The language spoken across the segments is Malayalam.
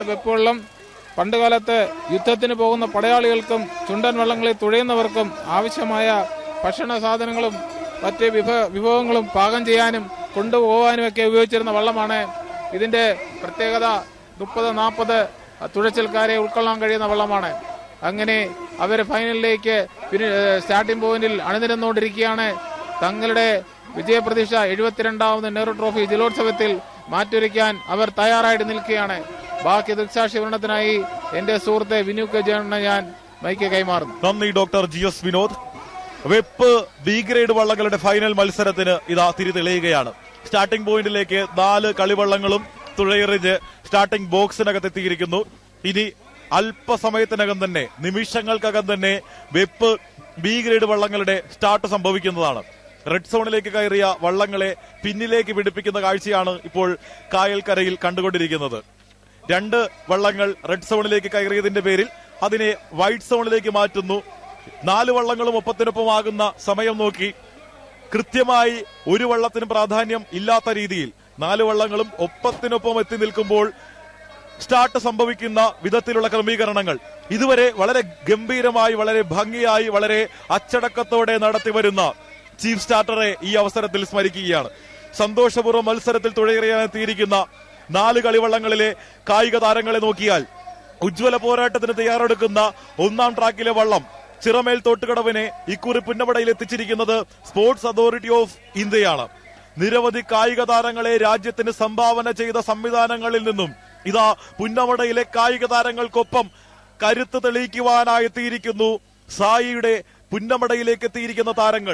വെപ്പുവെള്ളം പണ്ടുകാലത്ത് യുദ്ധത്തിന് പോകുന്ന പടയാളികൾക്കും ചുണ്ടൻ വള്ളങ്ങളിൽ തുഴയുന്നവർക്കും ആവശ്യമായ ഭക്ഷണ സാധനങ്ങളും മറ്റ് വിഭ വിഭവങ്ങളും പാകം ചെയ്യാനും കൊണ്ടുപോകാനും ഒക്കെ ഉപയോഗിച്ചിരുന്ന വള്ളമാണ് ഇതിന്റെ പ്രത്യേകത മുപ്പത് നാൽപ്പത് തുഴച്ചിൽക്കാരെ ഉൾക്കൊള്ളാൻ കഴിയുന്ന വള്ളമാണ് അങ്ങനെ അവർ ഫൈനലിലേക്ക് പിന്നെ സ്റ്റാർട്ടിംഗ് പോയിന്റിൽ അണിനിരന്നുകൊണ്ടിരിക്കുകയാണ് തങ്ങളുടെ വിജയപ്രതീക്ഷ എഴുപത്തിരണ്ടാമത് നെഹ്റു ട്രോഫി ജലോത്സവത്തിൽ മാറ്റൊരുക്കാൻ അവർ തയ്യാറായിട്ട് നിൽക്കുകയാണ് ബാക്കി ദൃക്സാക്ഷി വിവരണത്തിനായി എന്റെ സുഹൃത്തെ വിനു കെ ജയണ്ണ ഞാൻ മൈക്ക് കൈമാറുന്നു നന്ദി ഡോക്ടർ ജി എസ് വിനോദ് വെപ്പ് ബി ഗ്രേഡ് വള്ളങ്ങളുടെ ഫൈനൽ മത്സരത്തിന് ഇതാ തിരി തെളിയുകയാണ് സ്റ്റാർട്ടിംഗ് പോയിന്റിലേക്ക് നാല് കളിവള്ളങ്ങളും തുഴയെറിഞ്ഞ് സ്റ്റാർട്ടിംഗ് ബോക്സിനകത്ത് എത്തിയിരിക്കുന്നു ഇനി അല്പസമയത്തിനകം തന്നെ നിമിഷങ്ങൾക്കകം തന്നെ വെപ്പ് ബി ഗ്രേഡ് വള്ളങ്ങളുടെ സ്റ്റാർട്ട് സംഭവിക്കുന്നതാണ് റെഡ് സോണിലേക്ക് കയറിയ വള്ളങ്ങളെ പിന്നിലേക്ക് പിടിപ്പിക്കുന്ന കാഴ്ചയാണ് ഇപ്പോൾ കായൽക്കരയിൽ കണ്ടുകൊണ്ടിരിക്കുന്നത് രണ്ട് വള്ളങ്ങൾ റെഡ് സോണിലേക്ക് കയറിയതിന്റെ പേരിൽ അതിനെ വൈറ്റ് സോണിലേക്ക് മാറ്റുന്നു നാല് വള്ളങ്ങളും ഒപ്പത്തിനൊപ്പമാകുന്ന സമയം നോക്കി കൃത്യമായി ഒരു വള്ളത്തിന് പ്രാധാന്യം ഇല്ലാത്ത രീതിയിൽ നാല് വള്ളങ്ങളും ഒപ്പത്തിനൊപ്പം എത്തി നിൽക്കുമ്പോൾ സ്റ്റാർട്ട് സംഭവിക്കുന്ന വിധത്തിലുള്ള ക്രമീകരണങ്ങൾ ഇതുവരെ വളരെ ഗംഭീരമായി വളരെ ഭംഗിയായി വളരെ അച്ചടക്കത്തോടെ നടത്തിവരുന്ന ചീഫ് സ്റ്റാർട്ടറെ ഈ അവസരത്തിൽ സ്മരിക്കുകയാണ് സന്തോഷപൂർവ്വം മത്സരത്തിൽ തുഴയെറിയാനെത്തിയിരിക്കുന്ന നാല് കളിവള്ളങ്ങളിലെ കായിക താരങ്ങളെ നോക്കിയാൽ ഉജ്ജ്വല പോരാട്ടത്തിന് തയ്യാറെടുക്കുന്ന ഒന്നാം ട്രാക്കിലെ വള്ളം ചിറമേൽ തോട്ടുകടവിനെ ഇക്കുറി പുന്നമടയിൽ എത്തിച്ചിരിക്കുന്നത് സ്പോർട്സ് അതോറിറ്റി ഓഫ് ഇന്ത്യയാണ് നിരവധി കായിക താരങ്ങളെ രാജ്യത്തിന് സംഭാവന ചെയ്ത സംവിധാനങ്ങളിൽ നിന്നും ഇതാ പുന്നമടയിലെ കായിക താരങ്ങൾക്കൊപ്പം കരുത്ത് തെളിയിക്കുവാനായി എത്തിയിരിക്കുന്നു സായിയുടെ പുന്നമടയിലേക്ക് എത്തിയിരിക്കുന്ന താരങ്ങൾ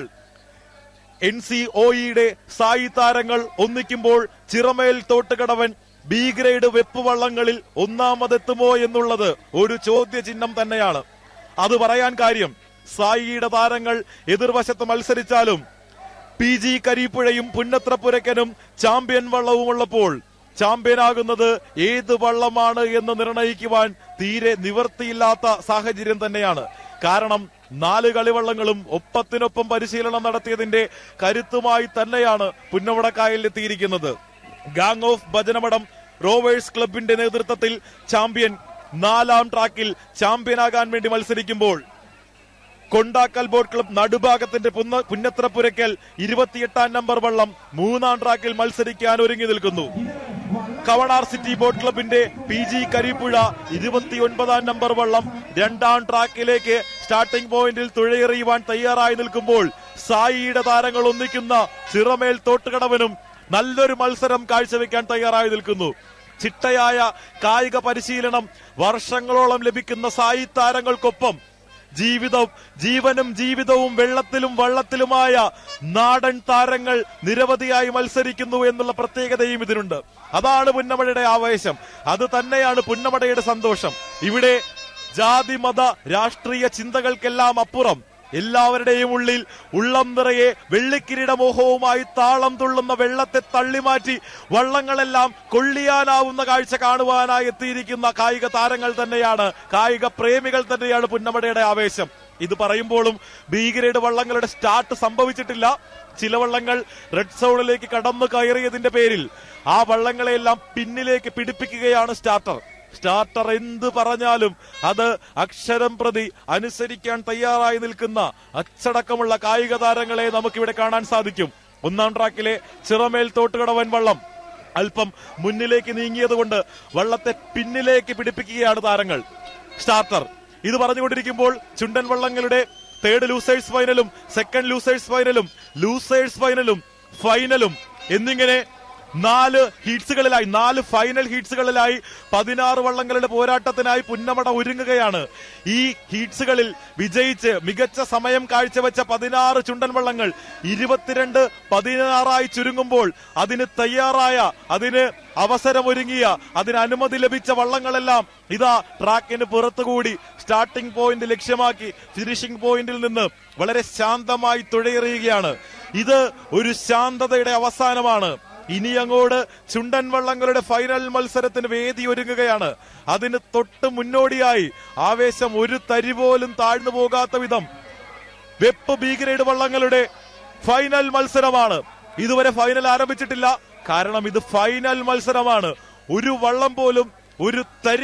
എൻ സി ഒഇയുടെ സായി താരങ്ങൾ ഒന്നിക്കുമ്പോൾ ചിറമേൽ തോട്ടുകടവൻ ബി ഗ്രേഡ് വെപ്പ് വള്ളങ്ങളിൽ ഒന്നാമതെത്തുമോ എന്നുള്ളത് ഒരു ചോദ്യചിഹ്നം തന്നെയാണ് അത് പറയാൻ കാര്യം സായിയുടെ താരങ്ങൾ എതിർവശത്ത് മത്സരിച്ചാലും പി ജി കരിപ്പുഴയും പുന്നത്രപ്പുരക്കനും ചാമ്പ്യൻ വള്ളവുമുള്ളപ്പോൾ ചാമ്പ്യനാകുന്നത് ഏത് വള്ളമാണ് എന്ന് നിർണയിക്കുവാൻ തീരെ നിവർത്തിയില്ലാത്ത സാഹചര്യം തന്നെയാണ് കാരണം നാല് കളിവള്ളങ്ങളും ഒപ്പത്തിനൊപ്പം പരിശീലനം നടത്തിയതിന്റെ കരുത്തുമായി തന്നെയാണ് പുന്നമടക്കായലിലെത്തിയിരിക്കുന്നത് ഗാങ് ഓഫ് ഭജനമഠം റോവേഴ്സ് ക്ലബിന്റെ നേതൃത്വത്തിൽ ചാമ്പ്യൻ നാലാം ട്രാക്കിൽ ചാമ്പ്യനാകാൻ വേണ്ടി മത്സരിക്കുമ്പോൾ കൊണ്ടാക്കൽ ബോട്ട് ക്ലബ് നടുഭാഗത്തിന്റെ പുന്ന പുന്നത്രപ്പുരയ്ക്കൽ ഇരുപത്തിയെട്ടാം നമ്പർ വള്ളം മൂന്നാം ട്രാക്കിൽ മത്സരിക്കാൻ ഒരുങ്ങി നിൽക്കുന്നു കവണാർ സിറ്റി ബോട്ട് ക്ലബിന്റെ പി ജി കരിപ്പുഴ ഇരുപത്തിയൊൻപതാം നമ്പർ വള്ളം രണ്ടാം ട്രാക്കിലേക്ക് സ്റ്റാർട്ടിംഗ് പോയിന്റിൽ തുഴയെറിയുവാൻ തയ്യാറായി നിൽക്കുമ്പോൾ സായിയുടെ താരങ്ങൾ ഒന്നിക്കുന്ന ചിറമേൽ തോട്ടുകടവനും നല്ലൊരു മത്സരം കാഴ്ചവെക്കാൻ തയ്യാറായി നിൽക്കുന്നു ചിട്ടയായ കായിക പരിശീലനം വർഷങ്ങളോളം ലഭിക്കുന്ന സായി താരങ്ങൾക്കൊപ്പം ജീവിതം ജീവനും ജീവിതവും വെള്ളത്തിലും വള്ളത്തിലുമായ നാടൻ താരങ്ങൾ നിരവധിയായി മത്സരിക്കുന്നു എന്നുള്ള പ്രത്യേകതയും ഇതിനുണ്ട് അതാണ് പുന്നമടയുടെ ആവേശം അത് തന്നെയാണ് പുന്നമടയുടെ സന്തോഷം ഇവിടെ ജാതി മത രാഷ്ട്രീയ ചിന്തകൾക്കെല്ലാം അപ്പുറം എല്ലാവരുടെയും ഉള്ളിൽ ഉള്ളം നിറയെ വെള്ളിക്കിരീട മോഹവുമായി താളം തുള്ളുന്ന വെള്ളത്തെ തള്ളിമാറ്റി വള്ളങ്ങളെല്ലാം കൊള്ളിയാനാവുന്ന കാഴ്ച കാണുവാനായി എത്തിയിരിക്കുന്ന കായിക താരങ്ങൾ തന്നെയാണ് കായിക പ്രേമികൾ തന്നെയാണ് പുന്നമടയുടെ ആവേശം ഇത് പറയുമ്പോഴും ബി ഗ്രേഡ് വള്ളങ്ങളുടെ സ്റ്റാർട്ട് സംഭവിച്ചിട്ടില്ല ചില വള്ളങ്ങൾ റെഡ് സോണിലേക്ക് കടന്നു കയറിയതിന്റെ പേരിൽ ആ വള്ളങ്ങളെല്ലാം പിന്നിലേക്ക് പിടിപ്പിക്കുകയാണ് സ്റ്റാർട്ടർ സ്റ്റാർട്ടർ എന്ത് പറഞ്ഞാലും അത് അക്ഷരം പ്രതി അനുസരിക്കാൻ തയ്യാറായി നിൽക്കുന്ന അച്ചടക്കമുള്ള കായിക താരങ്ങളെ നമുക്കിവിടെ കാണാൻ സാധിക്കും ഒന്നാം ട്രാക്കിലെ ചിറമേൽ തോട്ടുകടവൻ വള്ളം അല്പം മുന്നിലേക്ക് നീങ്ങിയതുകൊണ്ട് വള്ളത്തെ പിന്നിലേക്ക് പിടിപ്പിക്കുകയാണ് താരങ്ങൾ സ്റ്റാർട്ടർ ഇത് പറഞ്ഞുകൊണ്ടിരിക്കുമ്പോൾ ചുണ്ടൻ വള്ളങ്ങളുടെ തേർഡ് ലൂസേഴ്സ് ഫൈനലും സെക്കൻഡ് ലൂസേഴ്സ് ഫൈനലും ലൂസേഴ്സ് ഫൈനലും ഫൈനലും എന്നിങ്ങനെ നാല് ഹീറ്റ്സുകളിലായി നാല് ഫൈനൽ ഹീറ്റ്സുകളിലായി പതിനാറ് വള്ളങ്ങളുടെ പോരാട്ടത്തിനായി പുന്നമട ഒരുങ്ങുകയാണ് ഈ ഹീറ്റ്സുകളിൽ വിജയിച്ച് മികച്ച സമയം കാഴ്ചവെച്ച പതിനാറ് ചുണ്ടൻ വള്ളങ്ങൾ ഇരുപത്തിരണ്ട് പതിനാറായി ചുരുങ്ങുമ്പോൾ അതിന് തയ്യാറായ അതിന് അവസരമൊരുങ്ങിയ അതിന് അനുമതി ലഭിച്ച വള്ളങ്ങളെല്ലാം ഇതാ ട്രാക്കിന് പുറത്തുകൂടി സ്റ്റാർട്ടിംഗ് പോയിന്റ് ലക്ഷ്യമാക്കി ഫിനിഷിംഗ് പോയിന്റിൽ നിന്ന് വളരെ ശാന്തമായി തുഴയെറിയുകയാണ് ഇത് ഒരു ശാന്തതയുടെ അവസാനമാണ് ഇനി അങ്ങോട്ട് ചുണ്ടൻ വള്ളങ്ങളുടെ ഫൈനൽ മത്സരത്തിന് വേദി ഒരുങ്ങുകയാണ് അതിന് തൊട്ട് മുന്നോടിയായി ആവേശം ഒരു തരി പോലും താഴ്ന്നു പോകാത്ത വിധം വെപ്പ് ബി ഗ്രേഡ് വള്ളങ്ങളുടെ ഫൈനൽ മത്സരമാണ് ഇതുവരെ ഫൈനൽ ആരംഭിച്ചിട്ടില്ല കാരണം ഇത് ഫൈനൽ മത്സരമാണ് ഒരു വള്ളം പോലും ഒരു തരി